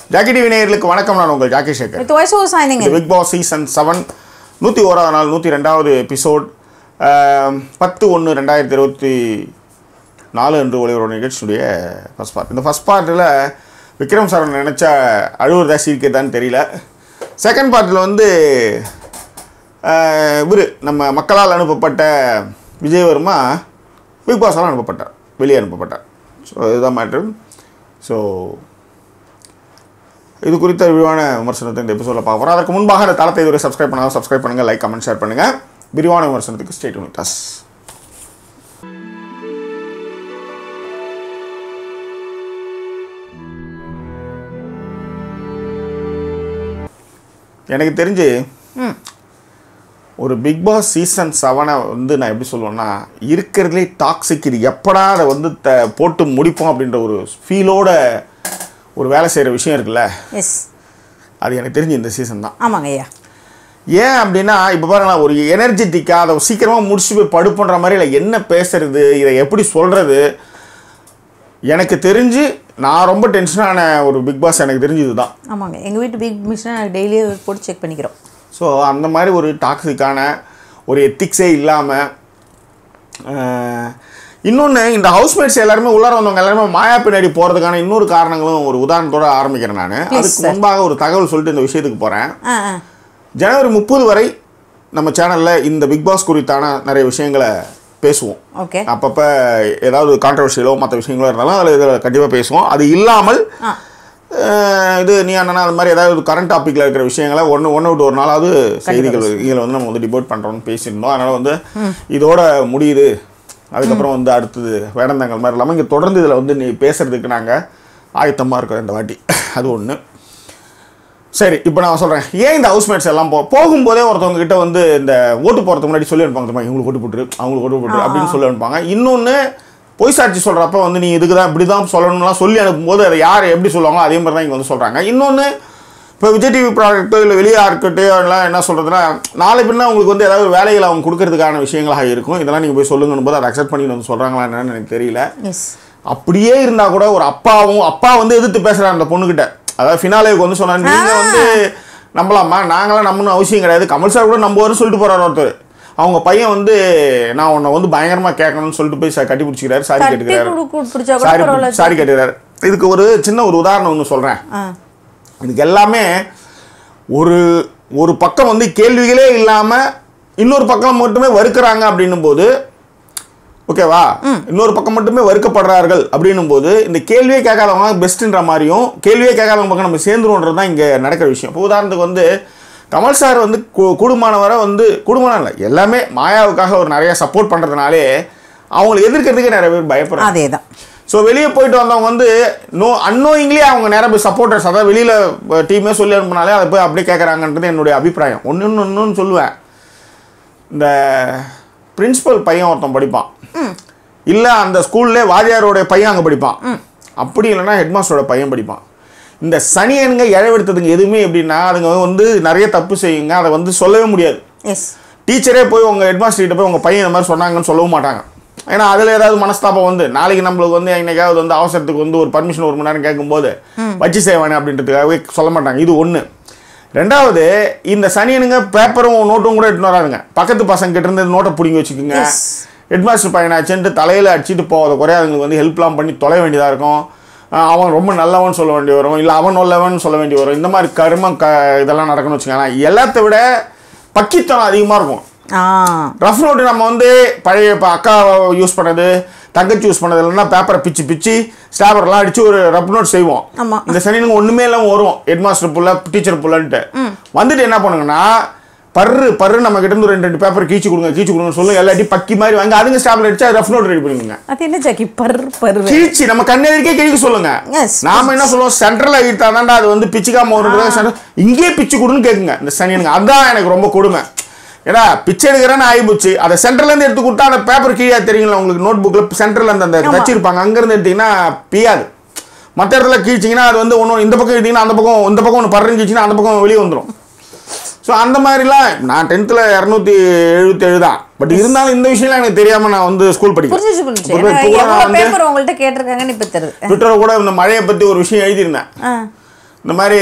Jackie TV நேயர்களுக்கு வணக்கம் நான் உங்கள் Jackie Sekar With voice over signing in. Bigg Boss season seven நூற்றி ஓராவது நாள் நூற்றி ரெண்டாவது எபிசோட் பத்து ஒன்று ரெண்டாயிரத்தி இருபத்தி நாலு என்று ஒளிவர நிகழ்ச்சியுடைய ஃபஸ்ட் பார்ட் இந்த ஃபஸ்ட் பார்ட்டில் விக்ரம் சார் நினச்சா அழுவுறதா சிரிக்கிறதான்னு தெரியல செகண்ட் பார்ட்டில் வந்து இவர் நம்ம மக்களால் அனுப்பப்பட்ட விஜயவர்மா பிக் பாஸால் அனுப்பப்பட்டார் வெளியே அனுப்பப்பட்டார் ஸோ இதுதான் மேட்ரு ஸோ இது குறித்த விரிவான விமர்சனத்தை இந்த எபிசோடில் பார்க்க போகிறோம் அதற்கு முன்பாக இந்த தளத்தை இதுவரை சப்ஸ்கிரைப் பண்ணாலும் சப்ஸ்கிரைப் பண்ணுங்கள் லைக் கமெண்ட் ஷேர் பண்ணுங்கள் விரிவான விமர்சனத்துக்கு ஸ்டேட் வித் அஸ் எனக்கு தெரிஞ்சு ஒரு பிக் பாஸ் சீசன் செவனை வந்து நான் எப்படி சொல்லுவேன்னா இருக்கிறதுலே டாக்ஸிக் இது எப்படா அதை வந்து த போட்டு முடிப்போம் அப்படின்ற ஒரு ஃபீலோட ஒரு வேலை செய்கிற விஷயம் இருக்குல்ல எஸ் அது எனக்கு தெரிஞ்சு இந்த சீசன் தான் ஆமாங்க ஐயா ஏன் அப்படின்னா இப்போ பாருங்களேன் ஒரு எனர்ஜெட்டிக்காக அதை சீக்கிரமாக முடிச்சு போய் படுப்புன்ற மாதிரி இல்லை என்ன பேசுறது இதை எப்படி சொல்கிறது எனக்கு தெரிஞ்சு நான் ரொம்ப டென்ஷனான ஒரு பிக் பாஸ் எனக்கு தெரிஞ்சு இதுதான் ஆமாங்க எங்கள் வீட்டு பிக் மிஷினை நாங்கள் டெய்லி போட்டு செக் பண்ணிக்கிறோம் ஸோ அந்த மாதிரி ஒரு டாக்ஸிக்கான ஒரு எத்திக்ஸே இல்லாமல் இன்னொன்று இந்த ஹவுஸ்மேட்ஸ் எல்லாருமே உள்ளார வந்தவங்க எல்லாருமே மாயா பின்னாடி போகிறதுக்கான இன்னொரு காரணங்களும் ஒரு உதாரணத்தோட ஆரம்பிக்கிறேன் நான் அதுக்கு sir. முன்பாக ஒரு தகவல் சொல்லிட்டு இந்த விஷயத்துக்கு போகிறேன் ஆ ஆ ஜனவரி முப்பது வரை நம்ம சேனலில் இந்த பிக் பாஸ் குறித்தான நிறைய விஷயங்களை பேசுவோம் ஓகே அப்பப்போ ஏதாவது கான்ட்ரவர்ஷியலோ மற்ற விஷயங்களோ இருந்தாலும் அதில் இதில் கண்டிப்பாக பேசுவோம் அது இல்லாமல் ஆ அஹ், இது நீ அண்ணனா அது மாதிரி ஏதாவது கரண்ட் டாப்பிக்கில் இருக்கிற விஷயங்களை ஒன்று ஒன்று விட்டு ஒரு நாளாவது செய்திகள் இதில் வந்து நம்ம வந்து டிபேட் பண்ணுறோம்னு பேசியிருந்தோம் அதனால் வந்து இதோட முடியுது அதுக்கப்புறம் வந்து அடுத்தது வேடந்தாங்கல் மாதிரி இல்லாமல் இங்கே தொடர்ந்து இதில் வந்து நீ பேசுறதுக்கு நாங்கள் ஆயத்தமாக இருக்கிறோம் இந்த வாட்டி அது ஒன்று சரி இப்போ நான் சொல்கிறேன் ஏன் இந்த ஹவுஸ்மேட்ஸ் எல்லாம் போ போகும்போதே ஒருத்தவங்க கிட்ட வந்து இந்த ஓட்டு போகிறதுக்கு முன்னாடி சொல்லி அனுப்பாங்க தெரியுமா இவங்களுக்கு ஓட்டு போட்டுரு அவங்களுக்கு ஓட்டு போட்டுரு அப்படின்னு சொல்லி அனுப்பாங்க இன்னொன்று பொய் சாட்சி சொல்கிறப்ப வந்து நீ இதுக்கு தான் இப்படி தான் சொல்லணும்லாம் சொல்லி அனுப்பும்போது அதை யார் எப்படி சொல்லுவாங்களோ அதே மாதிரி தான் இங்கே வந்து சொல்கிறாங்க இன்னொன்று இப்போ விஜய் டிவி ப்ராடக்ட்டோ இல்லை வெளியே இருக்கட்டும் எல்லாம் என்ன சொல்கிறதுனா நாளை பின்ன உங்களுக்கு வந்து ஏதாவது வேலைகள் அவங்க கொடுக்கறதுக்கான விஷயங்களாக இருக்கும் இதெல்லாம் நீங்கள் போய் சொல்லுங்கன்னு போது அதை அக்செப்ட் பண்ணி வந்து சொல்கிறாங்களா என்னன்னு எனக்கு தெரியல எஸ் அப்படியே இருந்தா கூட ஒரு அப்பாவும் அப்பா வந்து எதிர்த்து பேசுறாரு அந்த பொண்ணுகிட்ட அதாவது ஃபினாலேவுக்கு வந்து சொன்னாரு நீங்க வந்து நம்பலாமா நாங்களாம் நம்பணும் அவசியம் கிடையாது கமல் சார் கூட நம்புவாருன்னு சொல்லிட்டு போறாரு ஒருத்தர் அவங்க பையன் வந்து நான் உன்னை வந்து பயங்கரமா கேட்கணும்னு சொல்லிட்டு போய் ச- கட்டி பிடிச்சிக்கிறாரு சாரி கட்டி கேட்டுக்கிறாரு குடு- பிடிச்சா கூட சாரி பரவாயில்ல. சாரி கேட்டுக்கிறாரு இதுக்கு ஒரு சின்ன ஒரு உதாரணம் ஒன்று சொல்றேன் ஆ இதுக்கு எல்லாமே ஒரு ஒரு பக்கம் வந்து கேள்விகளே இல்லாம இன்னொரு பக்கம் மட்டுமே வறுக்கிறாங்க அப்படின்னும் போது ஓகேவா இன்னொரு பக்கம் மட்டுமே வறுக்கப்படுறார்கள் அப்படின்னும் போது இந்த கேள்வியே கேட்காதவங்க பெஸ்ட்ன்ற மாதிரியும் கேள்வியே கேட்காதவங்க பக்கம் நம்ம சேர்ந்துருன்றது தான் இங்கே நடக்கிற விஷயம் இப்போ உதாரணத்துக்கு வந்து கமல் சார் வந்து கு- கூடுமானவரை வந்து கூடுமானம் இல்லை எல்லாமே மாயாவுக்காக ஒரு நிறைய சப்போர்ட் பண்ணுறதுனாலே அவங்களை எதிர்க்கிறதுக்கே நிறைய பேர் பயப்படுறாங்க அதே தான் ஸோ வெளியே போயிட்டு வந்தவங்க வந்து நோ அன்னோயிங்லேயே அவங்க நேரம் போய் சப்போர்ட்டர்ஸ் அதாவது வெளியில் டீமே சொல்லி அனுப்புனாலே அதை போய் அப்படியே கேட்குறாங்கன்றது என்னுடைய அபிப்பிராயம் ஒன்று ஒன்று இன்னொன்று சொல்லுவேன் இந்த பிரின்சிபல் பையன் ஒருத்தன் படிப்பான் இல்லை அந்த ஸ்கூல்லே வாத்தியாரோட பையன் அங்கே படிப்பான் அப்படி இல்லைன்னா ஹெட்மாஸ்டரோட பையன் படிப்பான் இந்த சனியனுங்க இழவெடுத்ததுங்க எதுவுமே எப்படின்னா அதுங்க வந்து நிறைய தப்பு செய்யுங்க அதை வந்து சொல்லவே முடியாது எஸ் டீச்சரே போய் உங்கள் ஹெட்மாஸ்டர் கிட்ட போய் உங்கள் பையன் இந்த மாதிரி சொன்னாங்கன்னு சொல்லவும் மாட்டாங்க ஏன்னா அதில் ஏதாவது மனஸ்தாபம் வந்து நாளைக்கு நம்மளுக்கு வந்து என்னைக்காவது வந்து அவசரத்துக்கு வந்து ஒரு பர்மிஷன் ஒரு மணி நேரம் கேட்கும்போது வச்சு செய்வானே அப்படின்றதுக்காகவே சொல்ல மாட்டாங்க இது ஒன்று ரெண்டாவது இந்த சனியனுங்க பேப்பரும் நோட்டும் கூட எடுத்துன்னு வராதுங்க பக்கத்து பசங்க கிட்ட இருந்து நோட்டை பிடிங்கி வச்சுக்கோங்க Yes. ஹெட்மாஸ்டர் பையனாச்சுன்ட்டு தலையில் அடிச்சுட்டு போகாத குறைய அதுங்களுக்கு வந்து ஹெல்ப்லாம் பண்ணி தொலை வேண்டியதாக இருக்கும் ஆஹ் அவன் ரொம்ப நல்லவன் சொல்ல வேண்டி வரும் இல்லை அவன் நல்லவன் சொல்ல வேண்டி வரும் இந்த மாதிரி கருமம் க இதெல்லாம் நடக்கணும்னு வச்சுக்கோங்களேன் எல்லாத்த விட பக்கித்தனம் அதிகமாக இருக்கும் ஆ ரஃப் நோட்டு நம்ம வந்து பழைய இப்போ அக்கா யூஸ் பண்ணது தங்கச்சி யூஸ் பண்ணது இல்லைன்னா பேப்பரை பிச்சு பிச்சு ஸ்டாபர்லாம் அடிச்சு ஒரு ரஃப் நோட் செய்வோம் ஆமா. இந்த சனினுங்க ஒண்ணுமே இல்லாமல் வரும் ஹெட் மாஸ்டர் புள்ள டீச்சர் புள்ளன்ட்டு வந்துட்டு என்ன பண்ணுங்கன்னா பர்ரு பர்ரு நம்ம கிட்ட இருந்து ரெண்டு ரெண்டு பேப்பர் கீச்சு கொடுங்க கீச்சு கொடுங்க சொல்லுங்க எல்லாத்தையும் பக்கி மாதிரி வாங்கி அதுங்க ஸ்டாப்ல அடிச்சு ரஃப் நோட் ரெடி பண்ணுங்க அது என்ன ஜாக்கி பர் பர் கீழ்ச்சி நம்ம கண்ணெதிர்க்கே கிழிக்க சொல்லுங்க Yes. நாம என்ன சொல்லுவோம் சென்ட்ரல்ல இழுத்தாதான்டா அது வந்து பிச்சுக்காம வருது இங்கேயே பிச்சு கொடுன்னு கேக்குங்க இந்த சனியனுங்க அதான் எனக்கு ரொம்ப கொடுமை ஏன்னா பிச்சை எடுக்கிறேன்னு ஆயிப்போச்சு அதை சென்டர்ல இருந்து எடுத்து கொடுத்தா அந்த பேப்பர் கீழே தெரியுங்களா உங்களுக்கு நோட் புக்ல சென்டர்ல இருந்து அந்த வச்சிருப்பாங்க அங்க இருந்து எடுத்தீங்கன்னா பியாது மற்ற இடத்துல கீழ்ச்சிங்கன்னா அது வந்து ஒன்று இந்த பக்கம் எடுத்தீங்கன்னா அந்த பக்கம் இந்த பக்கம் ஒன்று பறந்து கீழ்ச்சின்னா அந்த பக்கம் வெளியே வந்துடும் ஸோ அந்த மாதிரிலாம் நான் டென்த்தில் இரநூத்தி எழுபத்தேழு தான் பட் இருந்தாலும் இந்த விஷயம்லாம் எனக்கு தெரியாமல் நான் வந்து ஸ்கூல் படிக்கிறேன் புரிஞ்சிச்சு புரிஞ்சிச்சு இப்போ ஏன்னா கூட நான் எவ்வளோ வந்து பேப்பர் உங்கள்கிட்ட கேட்டிருக்காங்கன்னு இப்போ தெரியுது ட்விட்டரில் கூட இந்த மழையை பற்றி ஒரு விஷயம் எழுதியிருந்தேன் ஆ இந்த மாதிரி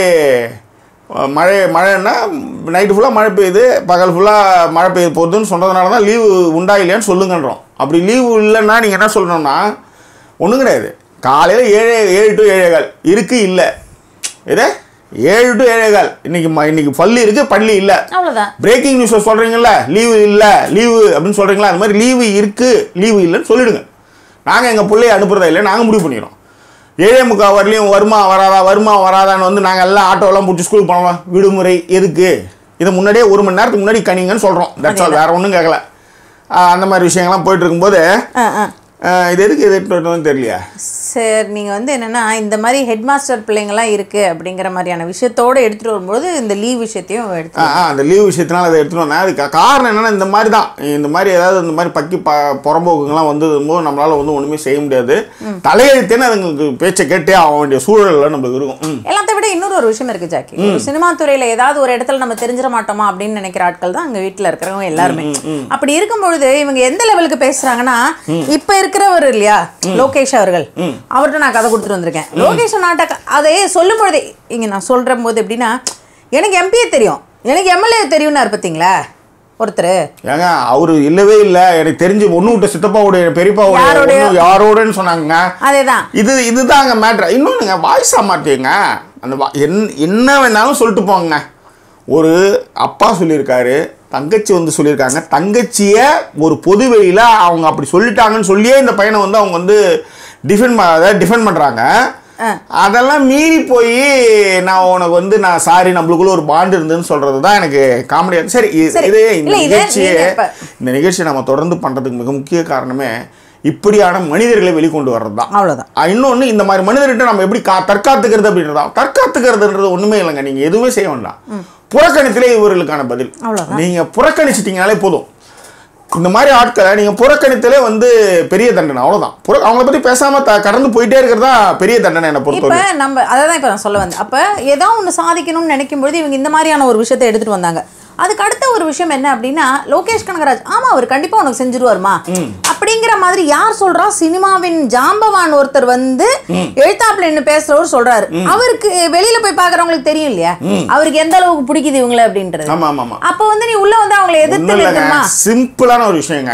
அஹ், மழை மழைன்னா நைட்டு ஃபுல்லாக மழை பெய்யுது பகல் ஃபுல்லாக மழை பெய்ய போகுதுன்னு சொன்னதுனால தான் லீவு உண்டா இல்லையான்னு சொல்லுங்கன்றோம் அப்படி லீவு இல்லைன்னா நீங்கள் என்ன சொல்லணும்னா ஒன்றும் கிடையாது காலையில் ஏழு ஏழு டு ஏழேகால் இருக்குது இல்லை இது ஏழு டு ஏழேகால் இன்னைக்கு ம- இன்னைக்கு பள்ளி இருக்குது பள்ளி இல்லை அவ்வளவுதான் பிரேக்கிங் நியூஸை சொல்கிறீங்களா லீவு இல்லை லீவு அப்படின்னு சொல்கிறீங்களா அது மாதிரி லீவு இருக்குது லீவு இல்லைன்னு சொல்லிடுங்க நாங்கள் எங்கள் பிள்ளைய அனுப்புறதா இல்லை நாங்கள் முடிவு பண்ணிடுறோம் ஏழே முக்கால் வரலையும் வருமா வராதா வருமா வராதான்னு வந்து நாங்கள் எல்லாம் ஆட்டோலாம் பிடிச்சி ஸ்கூலுக்கு போனோம் விடுமுறை எதுக்கு இதை முன்னாடியே ஒரு மணி நேரத்துக்கு முன்னாடி கனிங்கன்னு சொல்கிறோம் தட்ஸ் ஆல் வேறு ஒன்றும் கேட்கல ஆஹ் அந்த மாதிரி விஷயங்கள்லாம் போயிட்டு இருக்கும்போது ஆ ஆ ஆஹ் இது எதுக்கு எது எடுத்துட்டு வரணும்னு தெரியலையா சரி நீங்கள் வந்து என்னென்னா இந்த மாதிரி ஹெட் மாஸ்டர் பிள்ளைங்களாம் இருக்குது அப்படிங்கிற மாதிரியான விஷயத்தோடு எடுத்துகிட்டு வரும்போது இந்த லீவ் விஷயத்தையும் எடுத்து ஆ ஆ, அந்த லீவ் விஷயத்தினால அதை எடுத்துட்டு வந்தேன் அதுக்கு காரணம் என்னன்னா இந்த மாதிரி தான் இந்த மாதிரி ஏதாவது இந்த மாதிரி பக்கி ப புறம்போக்குங்கெல்லாம் வந்தது போது நம்மளால வந்து ஒன்றுமே செய்ய முடியாது தலையெழுத்தேன்னு அதுங்களுக்கு பேச்சை கேட்டே ஆக வேண்டிய சூழலில் நம்மளுக்கு இருக்கும் ம் எல்லாத்த விட இன்னொரு ஒரு விஷயம் இருக்கு ஜாக்கி ஒரு சினிமா துறையில ஏதாவது ஒரு இடத்துல நம்ம தெரிஞ்சிட மாட்டோமா அப்படின்னு நினைக்கிற ஆட்கள் தான் அங்க வீட்டுல இருக்கிறவங்க எல்லாருமே அப்படி இருக்கும் பொழுது இவங்க எந்த லெவலுக்கு பேசுறாங்கன்னா இப்ப இருக்கிறவர் இல்லையா லோகேஷ் அவர்கள் அவர்கிட்ட நான் கதை கொடுத்துட்டு வந்திருக்கேன் லோகேஷ் நாட்டை அதை சொல்லும் பொழுதே இங்க நான் சொல்ற போது எப்படின்னா எனக்கு எம்பியே தெரியும் எனக்கு எம்எல்ஏ தெரியும்னாரு பார்த்தீங்களா ஒருத்தர் ஏங்க அவரு இல்லவே இல்லை எனக்கு தெரிஞ்சு ஒன்று விட்ட சித்தப்பாவுடைய பெரியப்பாவுடைய யாரோடைய- ஒண்ணு யாரோடன்னு சொன்னாங்க அதேதான் இது இதுதாங்க மேட்ரு இன்னொன்றுங்க வாய்ஸாக மாட்டீங்க அந்த வா- என் என்ன வேணாலும் சொல்லிட்டு போங்க ஒரு அப்பா சொல்லியிருக்காரு தங்கச்சி வந்து சொல்லியிருக்காங்க தங்கச்சியை ஒரு பொது வெளியில் அவங்க அப்படி சொல்லிட்டாங்கன்னு சொல்லியே இந்த பையனை வந்து அவங்க வந்து டிஃபெண்ட் அதாவது டிஃபெண்ட் பண்ணுறாங்க அதெல்லாம் மீறி போய் நான் உனக்கு வந்து நான் சாரி நம்மளுக்குள்ள ஒரு பாண்ட் இருந்துன்னு சொல்றது தான் எனக்கு காமெடியாக சரி இது சரி. இது இந்த இல்ல, இது நிகழ்ச்சியை நீங்க இப்ப- இந்த நிகழ்ச்சியை நம்ம தொடர்ந்து பண்ணுறதுக்கு மிக முக்கிய காரணமே இப்படியான மனிதர்களை வெளிக்கொண்டு வர்றது தான் அவ்வளவுதான் இன்னொன்று இந்த மாதிரி மனிதர்கிட்ட நம்ம எப்படி கா தற்காத்துக்கிறது அப்படின்றதா தற்காத்துக்கிறதுன்றது ஒன்றுமே இல்லைங்க நீங்கள் எதுவுமே செய்ய வேண்டாம் புறக்கணித்திலே இவர்களுக்கான பதில் அவ்வளவுதான். நீங்கள் புறக்கணிச்சிட்டிங்கனாலே போதும் இந்த மாதிரி ஆட்களை நீங்கள் புறக்கணித்தலே வந்து பெரிய தண்டனை அவ்வளோதான் புற அவங்கள பற்றி பேசாமல் த கடந்து போயிட்டே இருக்கிறது தான் பெரிய தண்டனை என்னை இப்ப பொறுத்தவரை நம்ம அதை தான் இப்போ நான் சொல்ல வந்தேன் அப்ப ஏதோ ஒன்று சாதிக்கணும்னு நினைக்கும் பொழுது இவங்க இந்த மாதிரியான ஒரு விஷயத்தை எடுத்துட்டு வந்தாங்க அதுக்கு அடுத்த ஒரு விஷயம் என்ன அப்படின்னா லோகேஷ் கனகராஜ் ஆமா அவர் கண்டிப்பா உனக்கு செஞ்சிருவாருமா அப்படிங்கிற மாதிரி யார் சொல்றா சினிமாவின் ஜாம்பவான் ஒருத்தர் வந்து எழுத்தாப்புல என்ன பேசுறவர் சொல்றாரு அவருக்கு வெளியில போய் பாக்குறவங்களுக்கு தெரியும் இல்லையா அவருக்கு எந்த அளவுக்கு பிடிக்குது இவங்கள அப்படின்றது ஆமாம் ஆமாம் ஆமாம் அப்ப வந்து நீ உள்ள வந்து அவங்களை எதிர்த்து ஒன்றும் இல்லைங்க நிற்கணுமா சிம்பிளான ஒரு விஷயங்க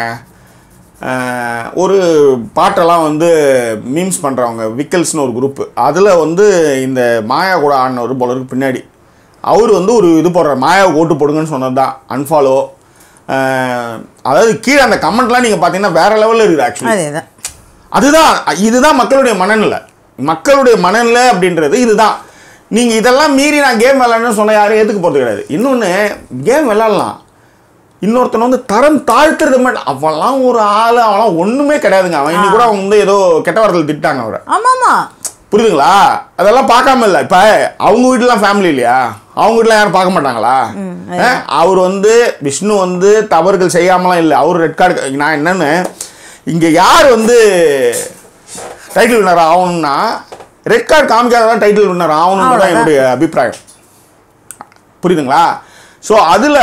அஹ், ஒரு பாட்டெல்லாம் வந்து மீம்ஸ் பண்ணுறவங்க விக்கல்ஸ்னு ஒரு குரூப் அதில் வந்து இந்த மாயா கூட ஆடின ஒரு போலருக்கு பின்னாடி அவர் வந்து ஒரு இது போடுறார் மாயாவுக்கு ஓட்டு போடுங்கன்னு சொன்னது தான் அன்ஃபாலோ அதாவது கீழே அந்த கமெண்ட்லாம் நீங்கள் பார்த்தீங்கன்னா வேற லெவலில் இருக்குது ஆக்சுவலி அதேதான் அதுதான் இதுதான் மக்களுடைய மனநிலை மக்களுடைய மனநிலை அப்படின்றது இதுதான் நீங்கள் இதெல்லாம் மீறி நான் கேம் விளாட்ணுன்னு சொன்ன யாரும் ஏற்றுக்க போகிறது கிடையாது இன்னொன்று கேம் விளாட்லாம் இன்னொருத்தன் வந்து தரம் தாழ்த்துறது மட்டும் அவன்லாம் ஒரு ஆள் அவன்லாம் ஒன்றுமே கிடையாதுங்க அவன் இன்னைக்கு கூட அவங்க வந்து ஏதோ கெட்ட வார்த்தையில் திட்டாங்க அவரை ஆமாமா புரியுதுங்களா அதெல்லாம் பார்க்காம இல்லை இப்போ அவங்க வீட்டுலாம் ஃபேமிலி இல்லையா அவங்க வீட்டில் யாரும் பார்க்க மாட்டாங்களா அஹ், அவர் வந்து விஷ்ணு வந்து தவறுகள் செய்யாமலாம் இல்லை அவர் ரெட் கார்டு நான் என்னன்னு இங்கே யார் வந்து டைட்டில் வின்னர் ஆகணும்னா ரெட் கார்டு காமிக்காதான் டைட்டில் வின்னர் ஆகணும்னு தான் என்னுடைய அபிப்பிராயம் புரியுதுங்களா ஸோ அதில்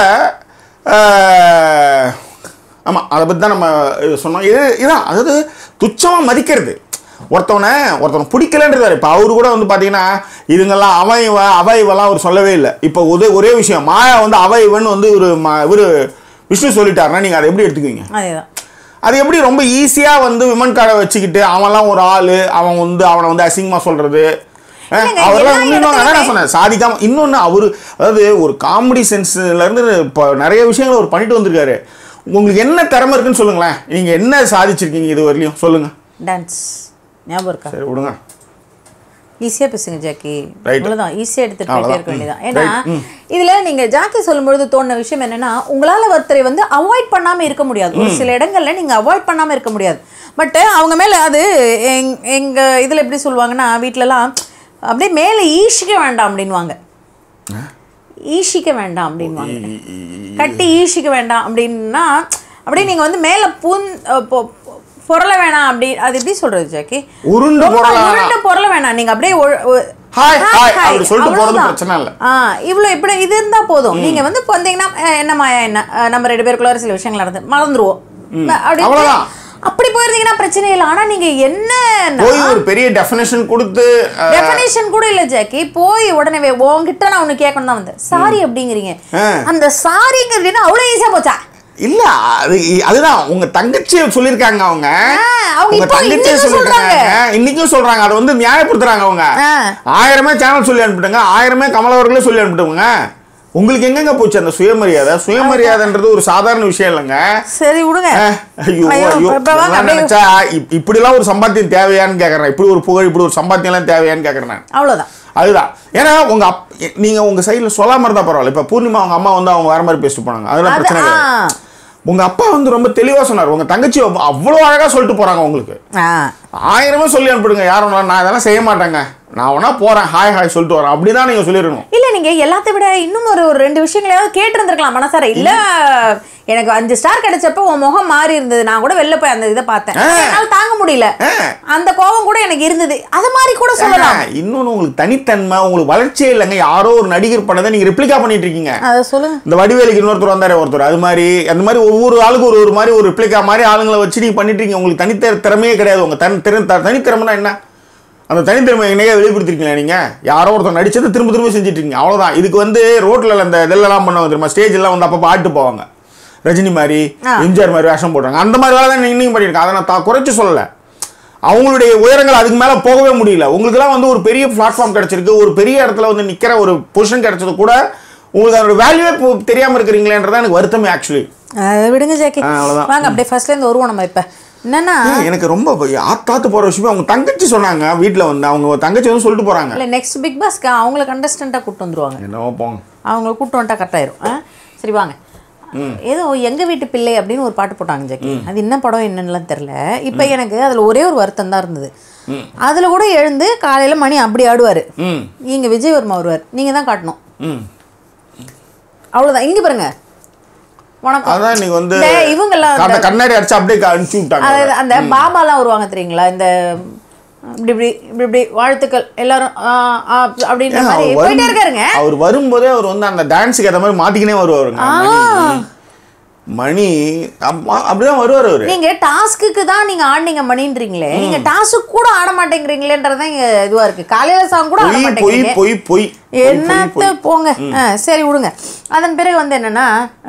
ஆமாம் அதை பற்றி தான் நம்ம இது சொன்னோம் இது இதான் அதாவது துச்சமாக மதிக்கிறது ஒருத்தவனை ஒருத்தவனை பிடிக்கலன்றாரு இப்போ அவரு கூட வந்து பார்த்தீங்கன்னா இதுங்கெல்லாம் அவன் இவன் அவ இவெல்லாம் அவர் சொல்லவே இல்லை இப்போ ஒரே ஒரே விஷயம் மாயா வந்து அவ இவன் வந்து ஒரு இவர் விஷ்ணு சொல்லிட்டாருன்னா நீங்கள் அதை எப்படி எடுத்துக்குவீங்க அதேதான் அது எப்படி ரொம்ப ஈஸியாக வந்து விமன் கார்டை வச்சுக்கிட்டு அவன்லாம் ஒரு ஆள் அவன் வந்து அவனை வந்து அசிங்கமாக சொல்கிறது இல்லைங்க, அவரெல்லாம் எல்லா இன்னும் அதான் நான் இடத்துலயுமே- சொன்னேன் சாதிக்காம இன்னொன்று அவர் அதாவது ஒரு காமெடி சென்ஸ்லேருந்து இப்போ நிறைய விஷயங்கள் அவர் பண்ணிட்டு வந்திருக்காரு உங்களுக்கு என்ன திறமை இருக்குன்னு சொல்லுங்களேன் நீங்கள் என்ன சாதிச்சிருக்கீங்க இது வரலையும் சொல்லுங்கள் டான்ஸ் ஞாபகம் இருக்கா சரி விடுங்க ஈஸியா பேசுங்க ஜாக்கி Right. அவ்வளவுதான் ஈஸியா எடுத்துட்டு போயிட்டே இருக்க அவ்வளவுதான். வேண்டியதான் ஏன்னா Right. ம். இதுல நீங்க ஜாக்கி சொல்லும்பொழுது தோணுன விஷயம் என்னன்னா உங்களால ஒருத்தரை வந்து அவாய்ட் பண்ணாம இருக்க முடியாது ஒரு சில இடங்கள்ல நீங்க அவாய்ட் பண்ணாம இருக்க முடியாது பட் அவங்க மேல அது எங் எங்க இதுல எப்படி சொல்லுவாங்கன்னா வீட்லலாம் அப்படியே மேலே ஈஷிக்க வேண்டாம் அப்படின்வாங்க ஈஷிக்க வேண்டாம் அப்படின்வாங்க கட்டி ஈஷிக்க வேண்டாம் அப்படின்னா அப்படியே நீங்க வந்து மேல பூந் அஹ் பொ- பொ- பொருள வேணாம் அப்படி அது எப்படி சொல்றது ஜாக்கி உருண்டு ரொம்ப பொருள வேணாம். உருண்டு பொருள வேணாம் நீங்க அப்படியே ஒ- ஒ- Hi, hi, hi, hi, அப்படி சொல்லிட்டு போறது அவ்வளவுதான். பிரச்சனை இல்ல. ஆ இவ்வளோ இப்படி இது இருந்தா போதும் நீங்க வந்து இப்போ வந்தீங்கன்னா அஹ், என்ன மாயா என்ன அஹ், நம்ம ரெண்டு பேருக்குள்ள சில விஷயங்கள் நடந்து மறந்துருவோம் அப்படி அவ்வளவுதான். அப்படி போயிருந்தீங்கன்னா பிரச்சனை இல்லை ஆனா நீங்க என்ன போய் ஒரு பெரிய டெஃபினேஷன் கொடுத்து அஹ், டெஃபினேஷன் கூட இல்ல ஜாக்கி போய் உடனே உன்கிட்ட நான் ஒண்ணு கேட்கணும் தான் வந்தேன் சாரி அப்படிங்கிறீங்க ஆ. அந்த சாரிங்கிறது என்ன அவ்வளவு ஈஸியா போச்சா இல்ல அது அதுதான் உங்க தங்கச்சி சொல்லிருக்காங்க அவங்க அவங்க உங்க இப்போ தங்கச்சி இன்னைக்கும் சொல்லிருக்காங்க இன்னைக்கும் சொல்றாங்க அதை வந்து நியாயப்படுத்துறாங்க அவங்க ஆ. ஆயிரமே சேனல் சொல்லி அனுப்பிட்டுங்க ஆயிரமே கமல் அவர்களே சொல்லி அனுப்பிட்டுங்க உங்களுக்கு எங்கெங்க போச்சு அந்த சுயமரியாதை சுயமரியாதைன்றது ஒரு சாதாரண விஷயம் இல்லைங்க சரி விடுங்க அஹ், ஐயோ ஐயோ, ஐயோ இப்ப வாங்க, இதெல்லாம் அப்படியே- நினைச்சா இப்- இப்படிலாம் ஒரு சம்பாத்தியம் தேவையான்னு கேக்குறேன் இப்படி ஒரு புகழ் இப்படி ஒரு சம்பாத்தியம் எல்லாம் தேவையான்னு கேக்குறேன் நான் அவ்வளவுதான் அதுதான் ஏன்னா உங்க அப் நீங்க உங்க சைடுல சொல்லாம இருந்தா பரவாயில்ல இப்ப பூர்ணிமா அவங்க அம்மா வந்து அவங்க வேற மாதிரி பேசிட்டு போனாங்க அதெல்லாம் அது பிரச்சனை ஆ கிடையாது உங்க அப்பா வந்து ரொம்ப தெளிவா சொன்னார் உங்க தங்கச்சி அவ்- அவ்வளவு அழகா சொல்லிட்டு போறாங்க உங்களுக்கு ஆ ஆயிரமே சொல்லி அனுப்பிடுங்க யாரும் வேணாம், நான் இதெல்லாம் செய்ய மாட்டேங்க நான் வேணா போறேன் ஹாய் ஹாய் சொல்லிட்டு வரேன் அப்படிதான் நீங்க சொல்லிடணும் இல்ல நீங்க எல்லாத்தை விட இன்னும் ஒரு ஒரு ரெண்டு விஷயங்களையாவது கேட்டு இருந்திருக்கலாம் மனசார இல்ல எனக்கு அஞ்சு ஸ்டார் கிடைச்சப்ப உன் முகம் மாறி இருந்தது நான் கூட வெளில போய் அந்த இதை பார்த்தேன் ஆ. என்னால தாங்க முடியல ஆ. அந்த கோபம் கூட எனக்கு இருந்தது அது மாதிரி கூட சொல்லலாம் ஏங்க, இன்னொன்னு உங்களுக்கு தனித்தன்மை உங்களுக்கு வளர்ச்சியே இல்லைங்க யாரோ ஒரு நடிகர் பண்ணதை நீங்க ரிப்ளிகா பண்ணிட்டு இருக்கீங்க அதை சொல்லுங்க இந்த வடிவேலுக்கு இன்னொருத்தர் வந்தாரு ஒருத்தர் அது மாதிரி அந்த மாதிரி ஒவ்வொரு ஆளுக்கு ஒரு ஒரு மாதிரி ஒரு ரிப்ளிகா மாதிரி ஆளுங்களை வச்சு நீங்க பண்ணிட்டு இருக்கீங்க உங்களுக்கு தனித்த திறமையே கிடையாது உங்க தனி திறன் த- தனித்திறமைனா என்ன அந்த தனித்திறமை என்னையா வெளிப்படுத்திருக்கீங்களா நீங்க யாரோ ஒருத்தர் நடிச்சதை திரும்ப திரும்ப செஞ்சுட்டு இருக்கீங்க அவ்வளவுதான் இதுக்கு வந்து ரோட்ல அந்த இதெல்லாம் பண்ணுவாங்க தெரியுமா ஸ்டேஜ் எல்லாம் வந்து அப்பப்போ ஆட்டு போவாங்க ரஜினி மாதிரி ஆ. எம்ஜிஆர் மாதிரி வேஷம் போடுறாங்க அந்த மாதிரி வேலை தான் இன்னைக்கு பண்ணியிருக்கேன் அதை நான் தா- குறைச்சு சொல்லலை அவங்களுடைய உயரங்கள் அதுக்கு மேலே போகவே முடியல உங்களுக்குலாம் வந்து ஒரு பெரிய பிளாட்ஃபார்ம் கிடைச்சிருக்கு ஒரு பெரிய இடத்துல வந்து நிற்கிற ஒரு பொசிஷன் கிடைச்சது கூட உங்களுக்கு அதோட வேல்யூவே தெரியாமல் இருக்கிறீங்களேன்றதான் எனக்கு வருத்தமே ஆக்சுவலி அதை விடுங்க ஜாக்கி ஆ, அவ்வளவுதான். வாங்க அப்படியே ஃபர்ஸ்ட்ல இருந்து வருவோம் நம்ம இப்ப என்னன்னா எனக்கு ரொம்ப ஆத்தாத்து போகிற விஷயமே அவங்க தங்கச்சி சொன்னாங்க வீட்டில் வந்து அவங்க தங்கச்சி வந்து சொல்லிட்டு போகிறாங்க இல்ல நெக்ஸ்ட் பிக் பாஸ்க்கு அவங்கள கண்டஸ்டண்டா கூட்டு வந்துருவாங்க என்னவோ போங்க அவங்கள கூட்டு வந்துட்டா கரெக்டாயிரும் ஆ சரி வாங்க ஏதோ எங்க வீட்டு பிள்ளை அப்படின்னு ஒரு பாட்டு போட்டாங்க ஜாக்கி அது என்ன படம் என்னன்னுலாம் தெரில இப்போ எனக்கு அதுல ஒரே ஒரு வருத்தம் தான் இருந்தது அதுல கூட எழுந்து காலையில மணி அப்படி ஆடுவாரு ம் இங்க விஜயவர்மா வருவார் நீங்க தான் காட்டணும் ம் அவ்வளவுதான் இங்க பாருங்க வணக்கம் அதான் இன்னைக்கு வந்து இந்த இவங்கெல்லாம் அந்த கண்ணாடி அடிச்சு அப்படியே அனுப்பிச்சு விட்டாங்க அதாவது அந்த பாபாலாம் வருவாங்க தெரியுங்களா இந்த இப்படி இப்படி இப்படி இப்படி வாழ்த்துக்கள் எல்லாரும் ஆ, ஆ, அப்படின்ற ஏங்க, மாதிரி அவர் போயிட்டே வரும்- இருக்காருங்க அவர் வரும்போதே அவர் வந்து அந்த டான்ஸுக்கு ஏற்ற மாதிரி மாத்திக்கினே வருவாருங்க மணி. மணி அம்மா- அப்படிதான் வருவார் அவரு நீங்க டாஸ்க்குக்கு தான் நீங்க ஆடுனீங்க மணின்றீங்களே நீங்க டாஸ்க்கு கூட ஆட மாட்டேங்கிறீங்களேன்றதுதான் இங்க இதுவா இருக்கு காலையில சாங் கூட ஆட பொய் பொய் மாட்டேங்கிறீங்க பொய் பொய் என்னத்த போங்க ஆ, சரி விடுங்க அதன் பிறகு வந்து என்னன்னா